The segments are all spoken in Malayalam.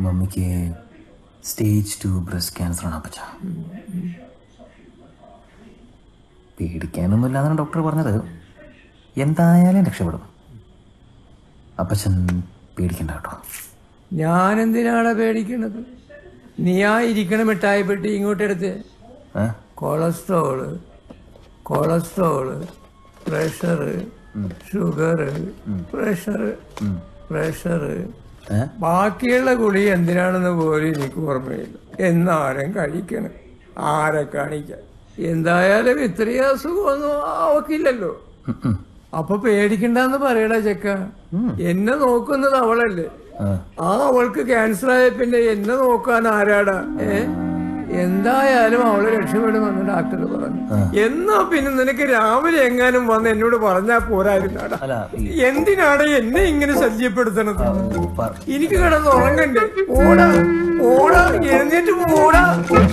മമ്മിക്ക് സ്റ്റേജ് ടു ബ്രസ്റ്റ് ക്യാൻസർ ആണ് അപ്പച്ച പേടിക്കാനൊന്നുമില്ല എന്നാണ് ഡോക്ടർ പറഞ്ഞത് എന്തായാലും രക്ഷപ്പെടും അപ്പച്ചൻ പേടിക്കണ്ട കേട്ടോ ഞാൻ എന്തിനാണ് പേടിക്കണത് നീ ആ ഇരിക്കണ മിഠായി പെട്ടി ഇങ്ങോട്ടെടുത്ത് ഏ cholesterol cholesterol pressure sugar pressure pressure ഏ ബാക്കിയുള്ള ഗുളി എന്തിനാണെന്ന് പോലും എനിക്ക് ഓർമ്മയില്ല എന്നാരും കഴിക്കണം ആരെ കാണിക്കാൻ എന്തായാലും ഇത്രയും അസുഖമൊന്നും അവക്കില്ലല്ലോ ഉം, ഉം. അപ്പൊ പേടിക്കണ്ടെന്ന് പറയടാ ചെക്ക എന്നെ നോക്കുന്നത് അവളല്ലേ ആ. ആ അവൾക്ക് ക്യാൻസർ ആയ പിന്നെ എന്നെ നോക്കാൻ ആരാടാ ഏ എന്തായാലും അവള് രക്ഷപ്പെടുമെന്ന് ഡോക്ടർ പറഞ്ഞു എന്നാ പിന്നെ നിനക്ക് രാവിലെ എങ്ങാനും വന്ന് എന്നോട് പറഞ്ഞാ പോരായിരുന്നാടാ അല്ല ഈ എന്തിനാണ് എന്നെ ഇങ്ങനെ ശല്യപ്പെടുത്തണത് പ- എനിക്ക് കിടന്ന് ഉറങ്ങണ്ടേ ഓടാ ഓടാ എഴുന്നേറ്റ് ഓടാ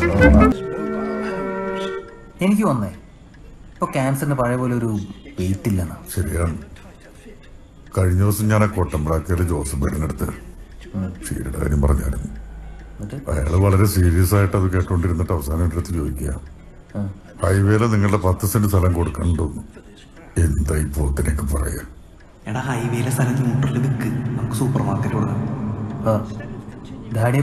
എനിക്ക് വന്നേ ഇപ്പൊ ക്യാൻസറിന് പഴയ പോലെ ഒരു വെയിറ്റ് ഇല്ലെന്ന് ശരിയാണ് കഴിഞ്ഞ ദിവസം ഞാൻ ആ കൊട്ടമ്പ്രാക്കയിലെ ജോസഫ് ബേഡിനടുത്ത് ഷീരയുടെ കാര്യം പറഞ്ഞായിരുന്നു എന്നിട്ട് അയാൾ വളരെ സീരിയസ് ആയിട്ട് അത് കേട്ടോണ്ടിരുന്നിട്ട് അവസാനം എൻ്റെ അടുത്ത് ചോദിക്കുക ഹൈവേയിൽ നിങ്ങളുടെ പത്ത് സെന്റ് സ്ഥലം കൊടുക്കണമെന്ന് എന്താ ഈ പോത്തിനൊക്കെ പറയാ എടാ ഹൈവേയിലെ സ്ഥലം ന്യൂട്രൽ വിൽക്ക് നമുക്ക് സൂപ്പർ മാർക്കറ്റ് കൊടുക്കാം ആ, ഡാഡി